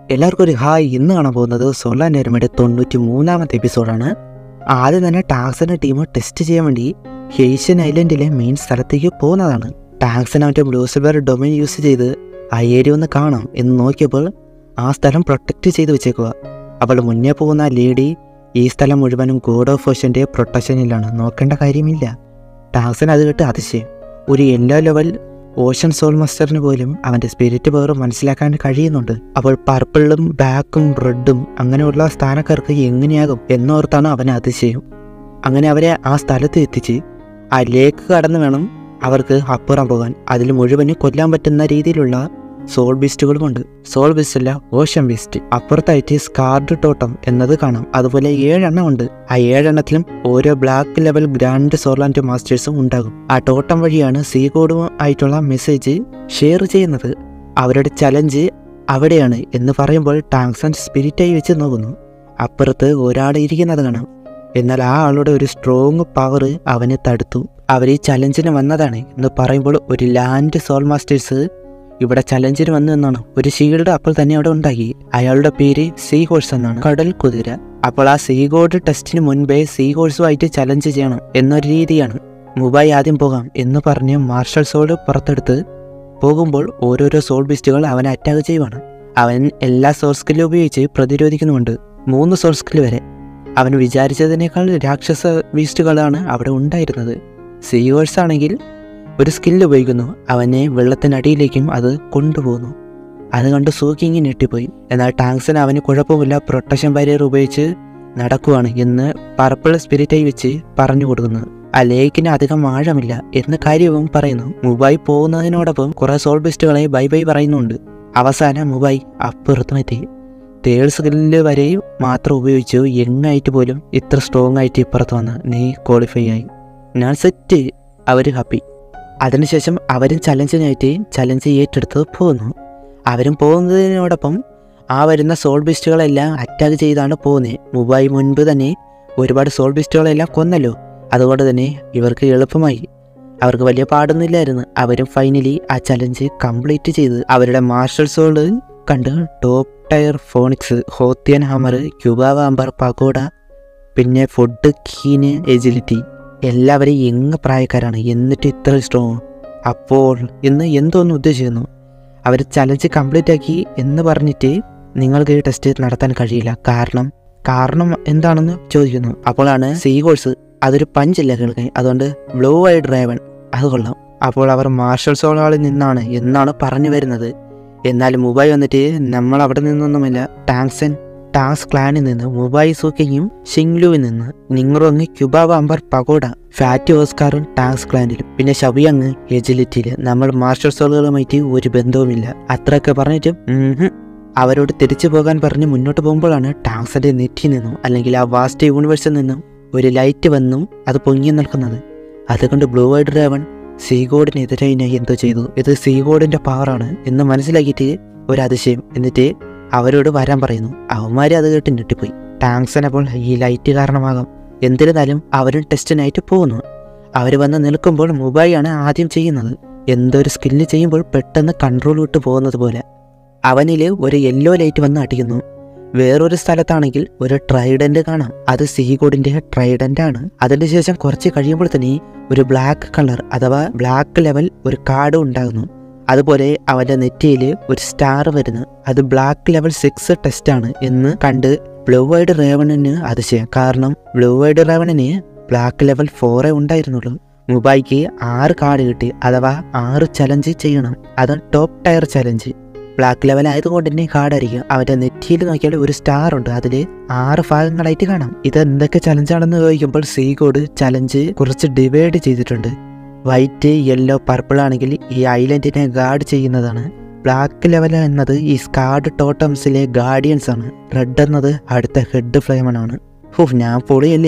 എല്ലാവർക്കും ഒരു ഹായ് ഇന്ന് കാണാൻ പോകുന്നത് സോളാൻ നെർമയുടെ തൊണ്ണൂറ്റി മൂന്നാമത്തെ എപ്പിസോഡാണ് ആദ്യം തന്നെ ടാക്സിന്റെ ടീം ടെസ്റ്റ് ചെയ്യാൻ വേണ്ടി ഹേഷ്യൻ ഐലൻഡിലെ മെയിൻ സ്ഥലത്തേക്ക് പോകുന്നതാണ് ടാക്സിന് അവൻ്റെ ബ്ലൂ സിൽവർ ഡൊമൈൻ യൂസ് ചെയ്ത് ആ ഏരിയ ഒന്ന് കാണാം എന്ന് നോക്കിയപ്പോൾ ആ സ്ഥലം പ്രൊട്ടക്റ്റ് ചെയ്ത് വെച്ചേക്കുക അപ്പോൾ മുന്നേ പോകുന്ന ആ ലേഡി ഈ സ്ഥലം മുഴുവനും ഗോഡ് ഓഫ് ഓഷൻ്റെ പ്രൊട്ടക്ഷനിലാണ് നോക്കേണ്ട കാര്യമില്ല ടാക്സിന് അത് കേട്ട് അതിശയം ഒരു യെല്ലോ ലെവൽ ഓഷൻ സോൾ മാസ്റ്ററിന് പോലും അവൻ്റെ സ്പിരിറ്റ് പവർ മനസ്സിലാക്കാൻ കഴിയുന്നുണ്ട് അപ്പോൾ പർപ്പിളും ബ്ലാക്കും റെഡും അങ്ങനെയുള്ള സ്ഥാനക്കാർക്ക് എങ്ങനെയാകും എന്നോർത്താണ് അവന് അതിശയം അങ്ങനെ അവരെ ആ സ്ഥലത്ത് എത്തിച്ച് ആ ലേക്ക് കടന്ന് വേണം അവർക്ക് അപ്പുറം പോകാൻ അതിൽ മുഴുവനും കൊല്ലാൻ പറ്റുന്ന രീതിയിലുള്ള സോൾ ബീസ്റ്റുകളുമുണ്ട് സോൾ ബീസ്റ്റ് അല്ല ഓഷൻ ബീസ്റ്റ് അപ്പുറത്തായിട്ട് സ്കാർഡ് ടോട്ടം എന്നത് കാണാം അതുപോലെ ഏഴെണ്ണം ഉണ്ട് ആ ഏഴെണ്ണത്തിലും ഓരോ ബ്ലാക്ക് ലെവൽ ഗ്രാൻഡ് സോർലാൻഡ് മാസ്റ്റേഴ്സും ഉണ്ടാകും ആ ടോട്ടം വഴിയാണ് സീ കോഡും ആയിട്ടുള്ള മെസ്സേജ് ഷെയർ ചെയ്യുന്നത് അവരുടെ ചലഞ്ച് അവിടെയാണ് എന്ന് പറയുമ്പോൾ ടാങ്സ് ആൻഡ് സ്പിരിറ്റായി വെച്ച് നോക്കുന്നു അപ്പുറത്ത് ഒരാൾ ഇരിക്കുന്നത് കാണാം എന്നാൽ ആ ആളുടെ ഒരു സ്ട്രോങ് പവർ അവനെ തടുത്തു അവർ ഈ ചലഞ്ചിന് വന്നതാണ് എന്ന് പറയുമ്പോൾ ഒരു ലാൻഡ് സോൾ മാസ്റ്റേഴ്സ് ഇവിടെ ചലഞ്ചിന് വന്നു എന്നാണ് ഒരു ഷീൽഡ് അപ്പോൾ തന്നെ അവിടെ ഉണ്ടാക്കി അയാളുടെ പേര് സീ ഹോഴ്സ് എന്നാണ് കടൽ കുതിര അപ്പോൾ ആ സീ ഗോഡ് ടെസ്റ്റിന് മുൻപേ സീ ഹോഴ്സുമായിട്ട് ചലഞ്ച് ചെയ്യണം എന്നൊരു രീതിയാണ് മുബായി ആദ്യം പോകാം എന്ന് പറഞ്ഞ് മാർഷൽ സോൾ പുറത്തെടുത്ത് പോകുമ്പോൾ ഓരോരോ സോൾ ബിസ്റ്റുകൾ അവനെ അറ്റാക്ക് ചെയ്യുവാണ് അവൻ എല്ലാ സോൾ സ്കില്ലും ഉപയോഗിച്ച് പ്രതിരോധിക്കുന്നുമുണ്ട് മൂന്ന് സോൾ സ്കിൽ വരെ അവൻ വിചാരിച്ചതിനേക്കാൾ രാക്ഷസ ബീസ്റ്റുകളാണ് അവിടെ ഉണ്ടായിരുന്നത് സീവേഴ്സ് ആണെങ്കിൽ ഒരു സ്കില്ല് ഉപയോഗിക്കുന്നു അവനെ വെള്ളത്തിനടിയിലേക്കും അത് കൊണ്ടുപോകുന്നു അത് കണ്ട് സൂക്കിങ് ഞെട്ടിപ്പോയി എന്നാൽ ടാങ്സൻ അവന് കുഴപ്പമില്ല പ്രൊട്ടക്ഷൻ ബാരിയർ ഉപയോഗിച്ച് നടക്കുവാണ് എന്ന് പർപ്പിൾ സ്പിരിറ്റായി വെച്ച് പറഞ്ഞു കൊടുക്കുന്നു ആ ലേക്കിന് അധികം ആഴമില്ല എന്ന് കാര്യവും പറയുന്നു മുബായി പോകുന്നതിനോടൊപ്പം കുറെ സോൾ ബെസ്റ്റുകളെ ബൈ ബൈ പറയുന്നുണ്ട് അവസാനം മുബായി അപ്പുറത്തും എത്തി തേർഡ് സ്കില്ല് വരെ മാത്രം ഉപയോഗിച്ചു യങ്ങായിട്ട് പോലും ഇത്ര സ്ട്രോങ് ആയിട്ട് ഇപ്പുറത്ത് വന്ന് നീ ക്വാളിഫൈ ആയി ഞാൻ സെറ്റ് അവർ ഹാപ്പി അതിനുശേഷം അവരും ചലഞ്ചിനായിട്ട് ചലഞ്ച് ഏറ്റെടുത്ത് പോകുന്നു അവരും പോകുന്നതിനോടൊപ്പം ആ വരുന്ന സോൾ ബിസ്റ്റുകളെല്ലാം അറ്റാക്ക് ചെയ്താണ് പോകുന്നത് മുബായി മുൻപ് തന്നെ ഒരുപാട് സോൾ ബിസ്റ്റുകളെല്ലാം കൊന്നല്ലോ അതുകൊണ്ട് തന്നെ ഇവർക്ക് എളുപ്പമായി അവർക്ക് വലിയ പാടൊന്നുമില്ലായിരുന്നു അവരും ഫൈനലി ആ ചലഞ്ച് കംപ്ലീറ്റ് ചെയ്ത് അവരുടെ മാർഷൽ സോള് കണ്ട് ടോപ്പ് ടയർ ഫോണിക്സ് ഹോത്തിയൻ ഹമർ ക്യൂബാവാമ്പർ പകോഡ പിന്നെ ഫുഡ് കീന് എജിലിറ്റി എല്ലാവരും എങ്ങ പ്രായക്കാരാണ് എന്നിട്ട് ഇത്ര സ്ട്രോങ് അപ്പോൾ ഇന്ന് എന്തോന്ന് ഉദ്ദേശിക്കുന്നു അവർ ചലഞ്ച് കംപ്ലീറ്റ് ആക്കി എന്ന് പറഞ്ഞിട്ട് നിങ്ങൾക്ക് ഈ ടെസ്റ്റ് നടത്താൻ കഴിയില്ല കാരണം കാരണം എന്താണെന്ന് ചോദിക്കുന്നു അപ്പോഴാണ് സീ കോഴ്സ് അതൊരു പഞ്ചില്ല കേൾക്കാൻ അതുകൊണ്ട് ബ്ലൂ ഐ ഡ്രൈവൻ അത് കൊള്ളാം അപ്പോൾ അവർ മാർഷൽ സോളാളിൽ നിന്നാണ് എന്നാണ് പറഞ്ഞു വരുന്നത് എന്നാൽ മുബായ് വന്നിട്ട് നമ്മൾ അവിടെ നിന്നൊന്നുമില്ല ടാങ്സൻ ടാങ്സ് ക്ലാനിൽ നിന്ന് മുബായ് സൂക്കിങ്ങും ഷിങ്ലുവിൽ നിന്ന് നിങ്ങറൊങ്ങ് ക്യുബാവ അമ്പർ പകോഡ ഫാറ്റ് ഓസ്കാറും ടാങ്സ് ക്ലാനിലും പിന്നെ ഷബിയങ്ങ് എജിലിറ്റിയിൽ നമ്മൾ മാർഷൽ സോളുകളുമായിട്ട് ഒരു ബന്ധവുമില്ല അത്രയൊക്കെ പറഞ്ഞിട്ട് ഉംഹും. അവരോട് തിരിച്ചു പോകാൻ പറഞ്ഞ് മുന്നോട്ട് പോകുമ്പോഴാണ് ടാങ്സിന്റെ നെറ്റിൽ നിന്നും അല്ലെങ്കിൽ ആ വാസ്റ്റ് യൂണിവേഴ്സിൽ നിന്നും ഒരു ലൈറ്റ് വന്നും അത് പൊങ്ങി നിൽക്കുന്നത് അതുകൊണ്ട് ബ്ലൂ ഐഡ് ഡ്രൈവൺ സീഗോഡിനെതിരെ ഞാൻ എന്തോ ചെയ്തു ഇത് സീഗോഡിന്റെ പവറാണ് എന്ന് മനസ്സിലാക്കിയിട്ട് ഒരു അതിശയം എന്നിട്ട് അവരോട് വരാൻ പറയുന്നു അവന്മാരെ അത് കേട്ട് ഞെട്ടിപ്പോയി ടാങ്സൻ അപ്പോൾ ഈ ലൈറ്റ് കാരണമാകാം എന്നിരുന്നാലും അവരും ടെസ്റ്റിനായിട്ട് പോകുന്നു അവർ വന്ന് നിൽക്കുമ്പോൾ മുബായിയാണ് ആദ്യം ചെയ്യുന്നത് എന്തൊരു സ്കില്ല് ചെയ്യുമ്പോൾ പെട്ടെന്ന് കൺട്രോൾ വിട്ട് പോകുന്നത് പോലെ അവനിൽ ഒരു യെല്ലോ ലൈറ്റ് വന്ന് അടിക്കുന്നു വേറൊരു സ്ഥലത്താണെങ്കിൽ ഒരു ട്രൈഡന്റ് കാണാം അത് സീഗോഡിന്റെ ട്രൈഡന്റ് ആണ് അതിനുശേഷം കുറച്ച് കഴിയുമ്പോൾ തന്നെ ഒരു ബ്ലാക്ക് കളർ അഥവാ ബ്ലാക്ക് ലെവൽ ഒരു കാർഡ് ഉണ്ടാകുന്നു അതുപോലെ അവന്റെ നെറ്റിയിൽ ഒരു സ്റ്റാർ വരുന്നു അത് ബ്ലാക്ക് ലെവൽ സിക്സ് ടെസ്റ്റ് ആണ് എന്ന് കണ്ട് ബ്ലൂ വൈഡ് റേവണിന് അതിശയം കാരണം ബ്ലൂ വൈഡ് റേവണിന് ബ്ലാക്ക് ലെവൽ ഫോറേ ഉണ്ടായിരുന്നുള്ളൂ മുബായിക്ക് ആറ് കാർഡ് കിട്ടി അഥവാ ആറ് ചലഞ്ച് ചെയ്യണം അത് top tier challenge black level ആയതുകൊണ്ട് തന്നെ കാർഡായിരിക്കും അവന്റെ നെറ്റിയിൽ നോക്കിയാൽ ഒരു സ്റ്റാർ ഉണ്ട് അതിൽ ആറ് ഭാഗങ്ങളായിട്ട് കാണാം ഇത് എന്തൊക്കെ ചലഞ്ചാണെന്ന് ചോദിക്കുമ്പോൾ സീ കോഡ് ചലഞ്ച് കുറച്ച് ഡിവൈഡ് ചെയ്തിട്ടുണ്ട് വൈറ്റ് യെല്ലോ പർപ്പിൾ ആണെങ്കിൽ ഈ ഐലൻഡിനെ ഗാർഡ് ചെയ്യുന്നതാണ് ബ്ലാക്ക് ലെവൽ എന്നത് ഈ സ്കാർഡ് ടോട്ടംസിലെ ഗാർഡിയൻസ് ആണ് റെഡ് എന്നത് അടുത്ത ഹെഡ് ഫ്ലെയിമനാണ് ഹോ ഞാൻ പൊളിയല്ലേ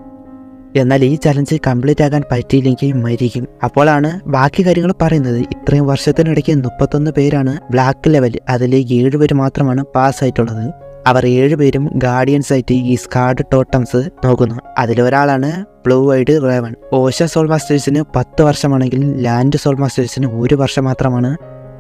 എന്നാൽ ഈ ചലഞ്ച് കംപ്ലീറ്റ് ആകാൻ പറ്റിയില്ലെങ്കിൽ മരിക്കും അപ്പോഴാണ് ബാക്കി കാര്യങ്ങൾ പറയുന്നത് ഇത്രയും വർഷത്തിനിടയ്ക്ക് മുപ്പത്തൊന്ന് പേരാണ് ബ്ലാക്ക് ലെവൽ അതിൽ ഏഴ് പേര് മാത്രമാണ് പാസ് ആയിട്ടുള്ളത് അവർ ഏഴുപേരും ഗാർഡിയൻസ് ആയിട്ട് ഈ സ്കാർഡ് ടോട്ടംസ് നോക്കുന്നു അതിലൊരാളാണ് blue eyed raven ocean soul മാസ്റ്റേഴ്സിന് പത്ത് വർഷമാണെങ്കിൽ ലാൻഡ് സോൾ മാസ്റ്റേഴ്സിന് ഒരു വർഷം മാത്രമാണ്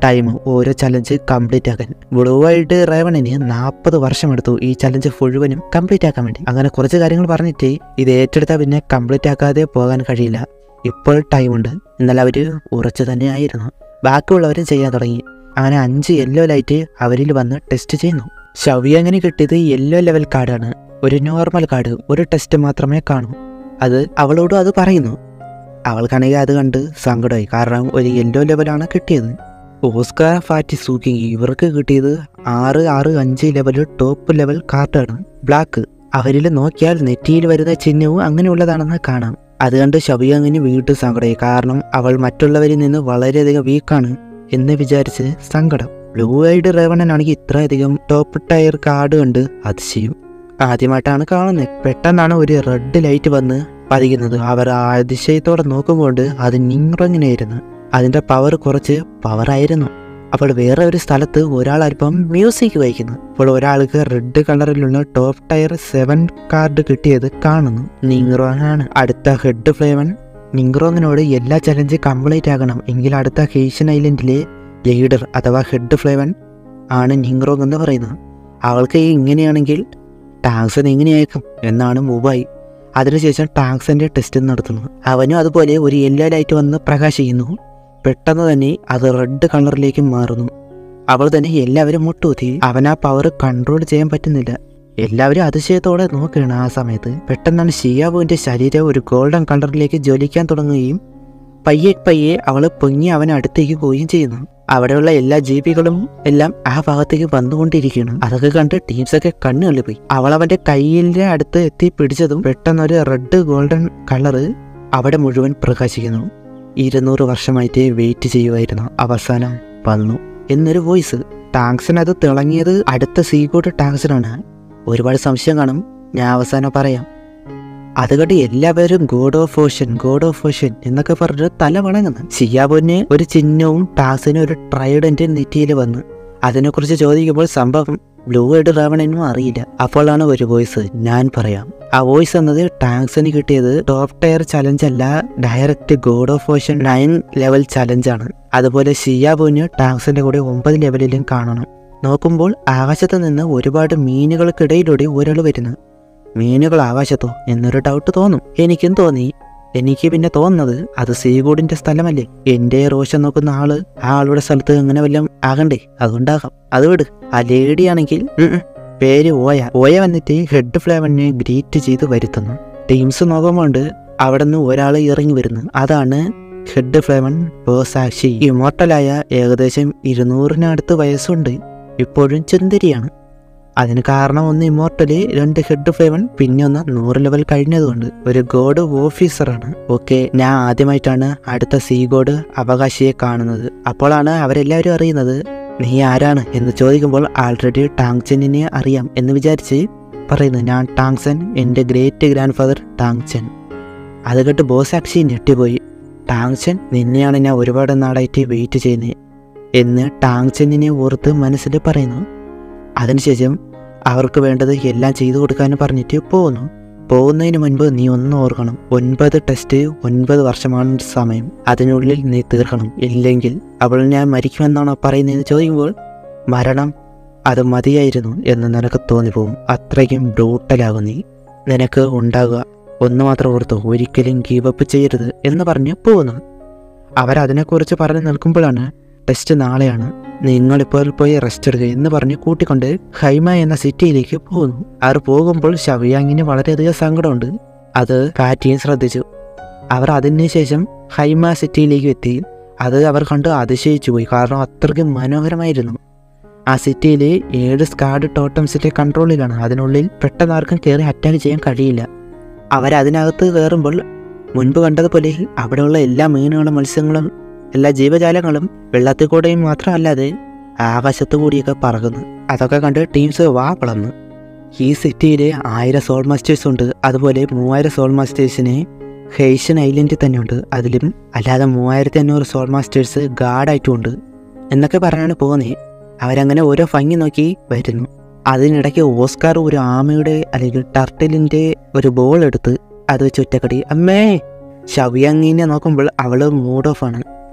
ടൈം ഓരോ ചലഞ്ച് കംപ്ലീറ്റ് ആക്കാൻ ബ്ലൂ ആയിട്ട് റേവണിന് നാൽപ്പത് വർഷമെടുത്തു ഈ ചലഞ്ച് മുഴുവനും കംപ്ലീറ്റ് ആക്കാൻ വേണ്ടി അങ്ങനെ കുറച്ച് കാര്യങ്ങൾ പറഞ്ഞിട്ട് ഇത് ഏറ്റെടുത്താൽ പിന്നെ കംപ്ലീറ്റ് ആക്കാതെ പോകാൻ കഴിയില്ല ഇപ്പോൾ ടൈമുണ്ട് എന്നാൽ അവർ ഉറച്ചു തന്നെ ആയിരുന്നു ബാക്കിയുള്ളവരും ചെയ്യാൻ തുടങ്ങി അങ്ങനെ അഞ്ച് യെല്ലോ ലൈറ്റ് അവരിൽ വന്ന് ടെസ്റ്റ് ചെയ്യുന്നു ഷവി അങ്ങനെ കിട്ടിയത് യെല്ലോ ലെവൽ കാർഡാണ് ഒരു നോർമൽ കാർഡ് ഒരു ടെസ്റ്റ് മാത്രമേ കാണൂ അത് അവളോടും അത് പറയുന്നു അവൾക്കാണെങ്കിൽ അത് കണ്ട് സങ്കടമായി കാരണം ഒരു യെല്ലോ ലെവലാണ് കിട്ടിയത് ഓസ്കാർ ഫാറ്റി സൂക്കിങ് ഇവർക്ക് കിട്ടിയത് ആറ് ആറ് അഞ്ച് ലെവൽ ടോപ്പ് ലെവൽ കാർഡാണ് ബ്ലാക്ക് അവരിൽ നോക്കിയാൽ നെറ്റിയിൽ വരുന്ന ചിഹ്നവും അങ്ങനെയുള്ളതാണെന്ന് കാണാം അത് കണ്ട് ഷബിയങ്ങിന് വീണ്ടും സങ്കടമായി കാരണം അവൾ മറ്റുള്ളവരിൽ നിന്ന് വളരെയധികം വീക്കാണ് എന്ന് വിചാരിച്ച് സങ്കടം ബ്ലൂ ഐഡ് റേവണനാണെങ്കിൽ ഇത്രയധികം ടോപ്പ് ടയർ കാർഡ് കണ്ട് അതിശയും ആദ്യമായിട്ടാണ് കാണുന്നത് പെട്ടെന്നാണ് ഒരു റെഡ് ലൈറ്റ് വന്ന് പതിക്കുന്നത് അവർ ആ അതിശയത്തോടെ നോക്കുമ്പോൾ അത് നിങ്ങറങ്ങനെയായിരുന്നു അതിൻ്റെ പവർ കുറച്ച് പവറായിരുന്നു അപ്പോൾ വേറെ ഒരു സ്ഥലത്ത് ഒരാൾ അല്പം മ്യൂസിക് വായിക്കുന്നു അപ്പോൾ ഒരാൾക്ക് റെഡ് കളറിലുള്ള ടോപ്പ് ടയർ സെവൻ കാർഡ് കിട്ടിയത് കാണുന്നു നിങ്റോങ്ങാണ് അടുത്ത ഹെഡ് ഫ്ലേവൻ നിങ്റോങ്ങിനോട് എല്ലാ ചലഞ്ച് കംപ്ലീറ്റ് ആകണം എങ്കിൽ അടുത്ത ഹേഷ്യൻ ഐലൻഡിലെ ലീഡർ അഥവാ ഹെഡ് ഫ്ലേവൻ ആണ് നിങ്റോങ് എന്ന് പറയുന്നത് അവൾക്ക് ഈ ഇങ്ങനെയാണെങ്കിൽ ടാങ്സൺ എങ്ങനെയായിരിക്കും എന്നാണ് മുബായി അതിനുശേഷം ടാങ്സന്റെ ടെസ്റ്റ് നടത്തുന്നു അവനും അതുപോലെ ഒരു യെല്ലോ ലൈറ്റ് വന്ന് പ്രകാശിക്കുന്നു പെട്ടെന്ന് തന്നെ അത് റെഡ് കളറിലേക്ക് മാറുന്നു അവൾ തന്നെ എല്ലാവരും മുട്ടുകുത്തി അവൻ ആ പവർ കൺട്രോൾ ചെയ്യാൻ പറ്റുന്നില്ല എല്ലാവരും അതിശയത്തോടെ നോക്കുകയാണ് ആ സമയത്ത് പെട്ടെന്നാണ് ഷിയാബുവിന്റെ ശരീരം ഒരു ഗോൾഡൻ കളറിലേക്ക് ജ്വലിക്കാൻ തുടങ്ങുകയും പയ്യെ പയ്യെ അവൾ പൊങ്ങി അവൻ അടുത്തേക്ക് പോവുകയും ചെയ്യുന്നു അവിടെയുള്ള എല്ലാ ജീവികളും എല്ലാം ആ ഭാഗത്തേക്ക് വന്നുകൊണ്ടിരിക്കുകയാണ് അതൊക്കെ കണ്ട് ടീംസൊക്കെ കണ്ണു തള്ളിപ്പോയി അവൾ അവന്റെ കയ്യിലെ അടുത്ത് എത്തി പിടിച്ചതും പെട്ടെന്നൊരു റെഡ് ഗോൾഡൻ കളറ് അവിടെ മുഴുവൻ പ്രകാശിക്കുന്നു ഇരുന്നൂറ് വർഷമായിട്ട് വെയിറ്റ് ചെയ്യുമായിരുന്നു അവസാനം വന്നു എന്നൊരു വോയിസ് ടാങ്സിന് അത് തിളങ്ങിയത് അടുത്ത സീകോട്ട് ടാങ്സിനാണ് ഒരുപാട് സംശയം കാണും ഞാൻ അവസാനം പറയാം അതുകൊണ്ട് എല്ലാവരും god of ocean god of ocean എന്നൊക്കെ പറഞ്ഞിട്ട് തല വണങ്ങുന്നു സിയാബോന് ഒരു ചിഹ്നവും ടാസിന് ഒരു ട്രൈഡന്റ് നെറ്റിയിൽ വന്ന് അതിനെക്കുറിച്ച് ചോദിക്കുമ്പോൾ സംഭവം ബ്ലൂ ഐഡ് റാവണനും അറിയില്ല അപ്പോഴാണ് ഒരു വോയിസ് ഞാൻ പറയാം ആ വോയിസ് എന്നത് ടാങ്സിന് കിട്ടിയത് ടോപ്പ് ടയർ ചലഞ്ച് അല്ല direct god of ocean nine level ചലഞ്ചാണ് അതുപോലെ ഷിയാബോന് ടാങ്സിന്റെ കൂടെ ഒമ്പത് ലെവലിലും കാണണം നോക്കുമ്പോൾ ആകാശത്ത് നിന്ന് ഒരുപാട് മീനുകൾക്കിടയിലൂടെ ഒരാൾ വരുന്നു മീനുകൾ ആകാശത്തോ എന്നൊരു ഡൗട്ട് തോന്നും എനിക്കും തോന്നി എനിക്ക് പിന്നെ തോന്നുന്നത് അത് സീഗോഡിന്റെ സ്ഥലമല്ലേ എന്റെ റോഷൻ നോക്കുന്ന ആള് ആ ആളുടെ സ്ഥലത്ത് അങ്ങനെ വല്ലതും ആകണ്ടേ അതുകൊണ്ടാകാം അത് വിട് ആ ലേഡി ആണെങ്കിൽ ഉം ഉം, പേര് ഓയ ഓയ വന്നിട്ട് ഹെഡ് ഫ്ലേവറിനെ ഗ്രീറ്റ് ചെയ്ത് വരുത്തുന്നു ടീംസ് നോക്കുമ്പോൾ അവിടെ നിന്ന് ഒരാൾ ഇറങ്ങി വരുന്നു അതാണ് ഹെഡ് ഫ്ലേവൻ പേഴ്സാക്ഷി ഇമോർട്ടലായ ഏകദേശം ഇരുന്നൂറിനടുത്ത് വയസ്സുണ്ട് ഇപ്പോഴും ചുന്ദരിയാണ് അതിന് കാരണം ഒന്ന് ഇമോർട്ടല് രണ്ട് ഹെഡ് ഫ്ലേവൻ പിന്നെ ഒന്ന് നൂറ് ലെവൽ കഴിഞ്ഞതുകൊണ്ട് ഒരു ഗോഡ് ഓഫീസറാണ് ഓക്കെ ഞാൻ ആദ്യമായിട്ടാണ് അടുത്ത സീ ഗോഡ് അവകാശിയെ കാണുന്നത് അപ്പോഴാണ് അവരെല്ലാവരും അറിയുന്നത് നീ ആരാണ് എന്ന് ചോദിക്കുമ്പോൾ ആൾറെഡി ടാങ്ചെന്നിനെ അറിയാം എന്ന് വിചാരിച്ച് പറയുന്നു ഞാൻ ടാങ്സൻ എൻ്റെ ഗ്രേറ്റ് ഗ്രാൻഡ് ഫാദർ ടാങ്ചൻ അത് കേട്ട് ബോസ് ആക്ഷി ഞെട്ടിപ്പോയി ടാങ്ചൻ നിന്നെയാണ് ഞാൻ ഒരുപാട് നാളായിട്ട് വെയിറ്റ് ചെയ്യുന്നത് എന്ന് ടാങ്ചെന്നിനെ ഓർത്ത് മനസ്സിൽ പറയുന്നു അതിനുശേഷം അവർക്ക് വേണ്ടത് എല്ലാം ചെയ്തു കൊടുക്കാനും പറഞ്ഞിട്ട് പോകുന്നു പോകുന്നതിന് മുൻപ് നീ ഒന്ന് ഓർക്കണം ഒൻപത് ടെസ്റ്റ് ഒൻപത് വർഷമാണ് സമയം അതിനുള്ളിൽ നീ തീർക്കണം ഇല്ലെങ്കിൽ അവൾ ഞാൻ മരിക്കുമെന്നാണോ പറയുന്നതെന്ന് ചോദിക്കുമ്പോൾ മരണം അത് മതിയായിരുന്നു എന്ന് നിനക്ക് തോന്നിപ്പോവും അത്രയ്ക്കും ബ്രൂട്ടലാകും നീ നിനക്ക് ഉണ്ടാകുക ഒന്ന് മാത്രം ഓർത്തു ഒരിക്കലും ഗീവ് അപ്പ് ചെയ്യരുത് എന്ന് പറഞ്ഞ് പോകുന്നു അവരതിനെക്കുറിച്ച് പറഞ്ഞു നിൽക്കുമ്പോഴാണ് ടെസ്റ്റ് നാളെയാണ് നിങ്ങളിപ്പോൾ പോയി റെസ്റ്റ് എടുക്കുക എന്ന് പറഞ്ഞ് കൂട്ടിക്കൊണ്ട് ഹൈമ എന്ന സിറ്റിയിലേക്ക് പോകുന്നു അവർ പോകുമ്പോൾ ഷവിയാങ്ങിന് വളരെയധികം സങ്കടമുണ്ട് അത് കാറ്റിയും ശ്രദ്ധിച്ചു അവർ അതിനുശേഷം ഹൈമ സിറ്റിയിലേക്ക് എത്തി അത് അവർ കണ്ട് അതിശയിച്ചു പോയി കാരണം അത്രയ്ക്ക് മനോഹരമായിരുന്നു ആ സിറ്റിയിൽ ഏഴ് സ്കാഡ് ടോട്ടംസിന്റെ കൺട്രോളിലാണ് അതിനുള്ളിൽ പെട്ടെന്ന് ആർക്കും കയറി അറ്റാക്ക് ചെയ്യാൻ കഴിയില്ല അവരതിനകത്ത് കയറുമ്പോൾ മുൻപ് കണ്ടതുപോലെ അവിടെയുള്ള എല്ലാ മീനുകളും മത്സ്യങ്ങളും എല്ലാ ജീവജാലങ്ങളും വെള്ളത്തിൽ കൂടെയും മാത്രമല്ലാതെ ആകാശത്തു കൂടിയൊക്കെ പറക്കുന്നു അതൊക്കെ കണ്ട് ടീംസ് വാ വളർന്നു ഈ സിറ്റിയിൽ ആയിരം സോൾ മാസ്റ്റേഴ്സ് ഉണ്ട് അതുപോലെ മൂവായിരം സോൾ മാസ്റ്റേഴ്സിനെ ഹെയ്ഷൻ ഐലൻഡിൽ തന്നെ ഉണ്ട് അതിലും അല്ലാതെ മൂവായിരത്തി അഞ്ഞൂറ് സോൾ മാസ്റ്റേഴ്സ് ഗാർഡായിട്ടും ഉണ്ട് എന്നൊക്കെ പറഞ്ഞാണ് പോകുന്നത് അവരങ്ങനെ ഓരോ ഭംഗി നോക്കി വരുന്നു അതിനിടയ്ക്ക് ഓസ്കാർ ഒരു ആമയുടെ അല്ലെങ്കിൽ ടർട്ടിലിൻ്റെ ഒരു ബോൾ എടുത്ത് അത് വെച്ച് ഒറ്റക്കടി അമ്മേ ഷവിയങ്ങിനെ നോക്കുമ്പോൾ അവള് മൂഡ് ഓഫ് ആണ്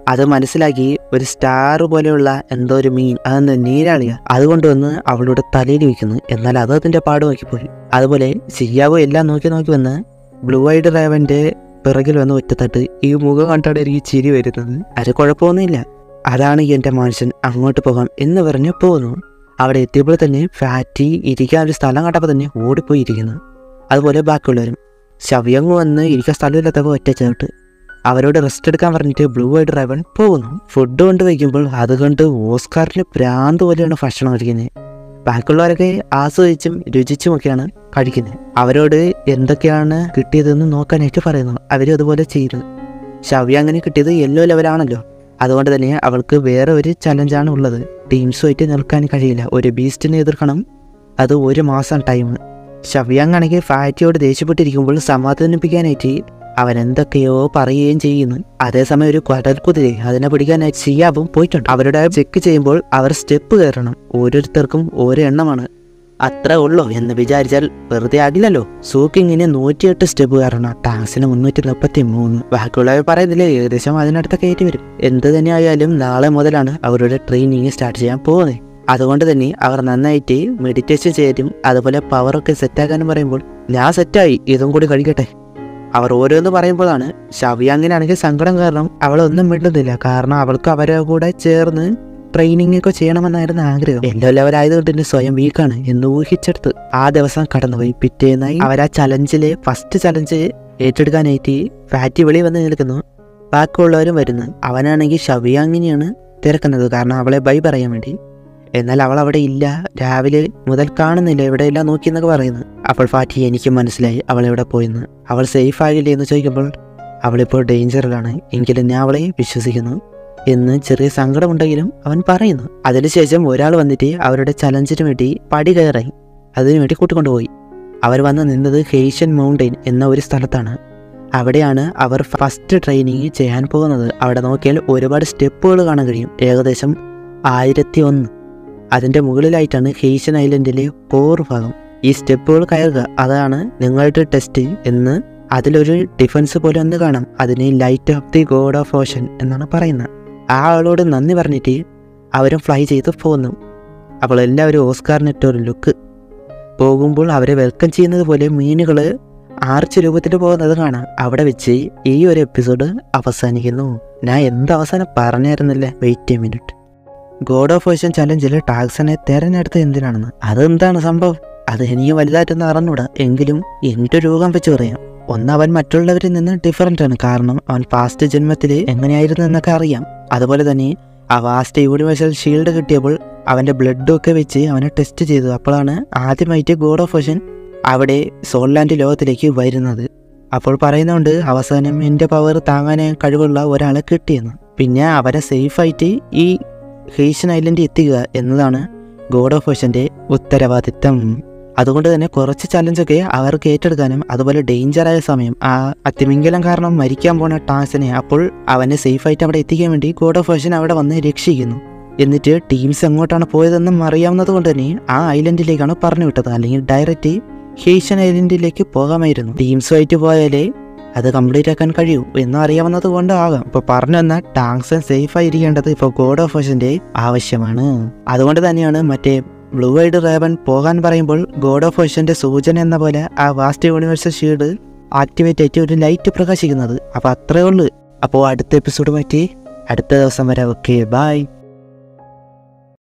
അത് മനസ്സിലാക്കി ഒരു സ്റ്റാർ പോലെയുള്ള എന്തോ ഒരു മീൻ അതെന്ത് നീരാളിയ അതുകൊണ്ട് വന്ന് അവളുടെ തലയിൽ വെക്കുന്നു എന്നാൽ അത് അതിന്റെ പാട് നോക്കിപ്പോയി അതുപോലെ സിയാവോ എല്ലാം നോക്കി നോക്കി വന്ന് ബ്ലൂ ഐഡ് റേവന്റെ പിറകിൽ വന്ന് ഒറ്റത്തട്ട് ഈ മുഖം കണ്ടാണ് എനിക്ക് ചിരി വരുന്നത് അത് കുഴപ്പമൊന്നുമില്ല അതാണ് എൻ്റെ മനുഷ്യൻ അങ്ങോട്ട് പോകാം എന്ന് പറഞ്ഞ് പോകുന്നു അവിടെ എത്തിയപ്പോൾ തന്നെ ഫാറ്റി ഇരിക്കാൻ ഒരു സ്ഥലം കണ്ടപ്പോൾ തന്നെ ഓടിപ്പോയി ഇരിക്കുന്നു അതുപോലെ ബാക്കിയുള്ളവരും ശവ്യങ്ങ് വന്ന് ഇരിക്കാൻ സ്ഥലമില്ലാത്തപ്പോൾ ഒറ്റ ചേർട്ട് അവരോട് റെസ്റ്റ് എടുക്കാൻ പറഞ്ഞിട്ട് ബ്ലൂ ഐഡ് റൈവൺ പോകുന്നു ഫുഡ് കൊണ്ട് വയ്ക്കുമ്പോൾ അതുകൊണ്ട് ഓസ്കാറിന് ഭ്രാന്ത് പോലെയാണ് ഭക്ഷണം കഴിക്കുന്നത് ബാക്കിയുള്ളവരൊക്കെ ആസ്വദിച്ചും രുചിച്ചുമൊക്കെയാണ് കഴിക്കുന്നത് അവരോട് എന്തൊക്കെയാണ് കിട്ടിയതെന്ന് നോക്കാനായിട്ട് പറയുന്നു അവരും അതുപോലെ ചെയ്യുന്നു ശവ്യ അങ്ങനെ കിട്ടിയത് യെല്ലോ ലെവലാണല്ലോ അതുകൊണ്ട് തന്നെ അവൾക്ക് വേറെ ഒരു ചലഞ്ചാണ് ഉള്ളത് ടീംസുമായിട്ട് നിൽക്കാൻ കഴിയില്ല ഒരു ബീസ്റ്റിനെ എതിർക്കണം അത് ഒരു മാസം ടൈം ഷവ്യാങ്ങാണെങ്കിൽ ഫാറ്റിയോട് ദേഷ്യപ്പെട്ടിരിക്കുമ്പോൾ സമാധാനിപ്പിക്കാനായിട്ട് അവൻ എന്തൊക്കെയോ പറയുകയും ചെയ്യുന്നു അതേസമയം ഒരു കടൽക്കുതിരെ അതിനെ പിടിക്കാനായിട്ട് സിയാബും പോയിട്ടുണ്ട് അവരുടെ ചെക്ക് ചെയ്യുമ്പോൾ അവർ സ്റ്റെപ്പ് കയറണം ഓരോരുത്തർക്കും ഓരോ എണ്ണമാണ് അത്ര ഉള്ളോ എന്ന് വിചാരിച്ചാൽ വെറുതെ ആകില്ലല്ലോ സൂക്കിങ്ങിന് നൂറ്റിയെട്ട് സ്റ്റെപ്പ് കയറണം ടാക്സിന് മുന്നൂറ്റി മുപ്പത്തി മൂന്ന് ബാക്കിയുള്ളവർ പറയുന്നില്ലേ ഏകദേശം അതിനടുത്ത് കയറ്റി വരും എന്ത് തന്നെയായാലും നാളെ മുതലാണ് അവരുടെ ട്രെയിനിങ് സ്റ്റാർട്ട് ചെയ്യാൻ പോകുന്നത് അതുകൊണ്ട് തന്നെ അവർ നന്നായിട്ട് മെഡിറ്റേഷൻ ചെയ്യും അതുപോലെ പവറൊക്കെ സെറ്റാക്കാനും പറയുമ്പോൾ ഞാൻ സെറ്റായി ഇതും കൂടി കഴിക്കട്ടെ അവർ ഓരോന്ന് പറയുമ്പോഴാണ് ഷവിയാങ്ങിനാണെങ്കിൽ സങ്കടം കാരണം അവളൊന്നും മിണ്ടുന്നില്ല കാരണം അവൾക്ക് അവരെ കൂടെ ചേർന്ന് ട്രെയിനിങ് ഒക്കെ ചെയ്യണമെന്നായിരുന്നു ആഗ്രഹം എല്ലോ ലെവലായതുകൊണ്ട് തന്നെ സ്വയം വീക്കാണ് എന്ന് ഊഹിച്ചെടുത്ത് ആ ദിവസം കടന്നുപോയി പിറ്റേന്നായി അവർ ആ ചലഞ്ചില് ഫസ്റ്റ് ചലഞ്ച് ഏറ്റെടുക്കാനായിട്ട് ഫാറ്റി വെളി വന്ന് നിൽക്കുന്നു ബാക്കിയുള്ളവരും വരുന്നു അവനാണെങ്കിൽ ഷവിയാങ്ങിനെയാണ് തിരക്കുന്നത് കാരണം അവളെ ബൈ പറയാൻ വേണ്ടി എന്നാൽ അവൾ അവിടെ ഇല്ല രാവിലെ മുതൽ കാണുന്നില്ല എവിടെയെല്ലാം നോക്കി എന്നൊക്കെ പറയുന്നു അപ്പോൾ ഫാറ്റി എനിക്ക് മനസ്സിലായി അവൾ എവിടെ പോയെന്ന് അവൾ സേഫ് ആകില്ലേ എന്ന് ചോദിക്കുമ്പോൾ അവളിപ്പോൾ ഡേഞ്ചറിലാണ് എങ്കിലും ഞാൻ അവളെ വിശ്വസിക്കുന്നു എന്ന് ചെറിയ സങ്കടമുണ്ടെങ്കിലും അവൻ പറയുന്നു അതിനുശേഷം ഒരാൾ വന്നിട്ട് അവരുടെ ചലഞ്ചിന് വേണ്ടി പടി കയറായി അതിനു വേണ്ടി കൂട്ടിക്കൊണ്ടുപോയി അവർ വന്ന് നിന്നത് ഹേഷ്യൻ മൗണ്ടെയിൻ എന്ന ഒരു സ്ഥലത്താണ് അവിടെയാണ് അവർ ഫസ്റ്റ് ട്രെയിനിങ് ചെയ്യാൻ പോകുന്നത് അവിടെ നോക്കിയാൽ ഒരുപാട് സ്റ്റെപ്പുകൾ കാണാൻ കഴിയും ഏകദേശം ആയിരത്തി ഒന്ന് അതിൻ്റെ മുകളിലായിട്ടാണ് ഹേഷ്യൻ ഐലൻഡിലെ കോർ ഭാഗം ഈ സ്റ്റെപ്പുകൾ കയറുക അതാണ് നിങ്ങളുടെ ടെസ്റ്റ് എന്ന് അതിലൊരു ഡിഫൻസ് പോലെ ഒന്ന് കാണാം അതിനെ light of the god of ocean എന്നാണ് പറയുന്നത് ആ ആളോട് നന്ദി പറഞ്ഞിട്ട് അവരും ഫ്ലൈ ചെയ്ത് പോകുന്നു അപ്പോൾ എല്ലാവരും ഓസ്കാറിനിട്ട ഒരു ലുക്ക് പോകുമ്പോൾ അവരെ വെൽക്കം ചെയ്യുന്നത് പോലെ മീനുകൾ ആർച്ച് രൂപത്തിൽ പോകുന്നത് കാണാം അവിടെ വെച്ച് ഈ ഒരു എപ്പിസോഡ് അവസാനിക്കുന്നു ഞാൻ എന്ത് അവസാനം പറഞ്ഞായിരുന്നില്ലേ wait a minute god of ocean ചലഞ്ചിൽ ടാക്സനെ തെരഞ്ഞെടുത്തത് എന്തിനാണെന്ന് അതെന്താണ് സംഭവം അത് എനിക്ക് വലുതായിട്ടൊന്നും അറിഞ്ഞൂടാ എങ്കിലും എൻ്റെ രൂപം വെച്ച് പറയാം ഒന്ന് അവൻ മറ്റുള്ളവരിൽ നിന്ന് ഡിഫറൻ്റ് ആണ് കാരണം അവൻ പാസ്റ്റ് ജന്മത്തിൽ എങ്ങനെയായിരുന്നു എന്നൊക്കെ അറിയാം അതുപോലെ തന്നെ ആ വാസ്റ്റ് യൂണിവേഴ്സൽ ഷീൽഡ് കിട്ടിയപ്പോൾ അവൻ്റെ ബ്ലഡും ഒക്കെ വെച്ച് അവനെ ടെസ്റ്റ് ചെയ്തു അപ്പോഴാണ് ആദ്യമായിട്ട് ഗോഡ് ഓഫ് ഓഷൻ അവിടെ സോൾലാൻഡ് ലോകത്തിലേക്ക് വരുന്നത് അപ്പോൾ പറയുന്നുണ്ട് അവസാനം എൻ്റെ പവർ താങ്ങാൻ കഴിവുള്ള ഒരാളെ കിട്ടിയെന്ന് പിന്നെ അവരെ സേഫായിട്ട് ഈ ഹേഷ്യൻ ഐലൻഡ് എത്തിക്കുക എന്നതാണ് ഗോഡ് ഓഫ് ഓഷൻ്റെ ഉത്തരവാദിത്തം അതുകൊണ്ട് തന്നെ കുറച്ച് ചലഞ്ചൊക്കെ അവർക്ക് ഏറ്റെടുക്കാനും അതുപോലെ ഡേഞ്ചറായ സമയം ആ അത്തിമിംഗലം കാരണം മരിക്കാൻ പോണ ടാസിനെ അപ്പോൾ അവനെ സേഫായിട്ട് അവിടെ എത്തിക്കാൻ വേണ്ടി ഗോഡ് ഓഫ് ഓഷൻ അവിടെ വന്ന് രക്ഷിക്കുന്നു എന്നിട്ട് ടീംസ് എങ്ങോട്ടാണ് പോയതെന്നും അറിയാവുന്നത് കൊണ്ട് തന്നെ ആ ഐലൻഡിലേക്കാണ് പറഞ്ഞു വിട്ടത് അല്ലെങ്കിൽ ഡയറക്റ്റ് ഹേഷ്യൻ ഐലൻഡിലേക്ക് പോകാമായിരുന്നു ടീംസുമായിട്ട് പോയാലേ അത് കംപ്ലീറ്റ് ആക്കാൻ കഴിയൂ എന്നും അറിയാവുന്നത് കൊണ്ട് ആകാം ഇപ്പോൾ പറഞ്ഞു തന്ന ടാങ്സൺ സേഫ് ആയിരിക്കേണ്ടത് ഇപ്പോൾ ഗോഡ് ഓഫ് ഓഷൻ്റെ ആവശ്യമാണ് അതുകൊണ്ട് തന്നെയാണ് മറ്റേ ബ്ലൂ ഐഡ് റേവൻ പോകാൻ പറയുമ്പോൾ ഗോഡ് ഓഫ് ഓഷൻ്റെ സൂചന എന്ന പോലെ ആ വാസ്റ്റ് യൂണിവേഴ്സൽ ഷീൽഡ് ആക്ടിവേറ്റ് ആയിട്ട് ഒരു ലൈറ്റ് പ്രകാശിക്കുന്നത് അപ്പോൾ അത്രേ ഉള്ളൂ അപ്പോൾ അടുത്ത എപ്പിസോഡ് പറ്റി അടുത്ത ദിവസം വരെ ഓക്കെ ബൈ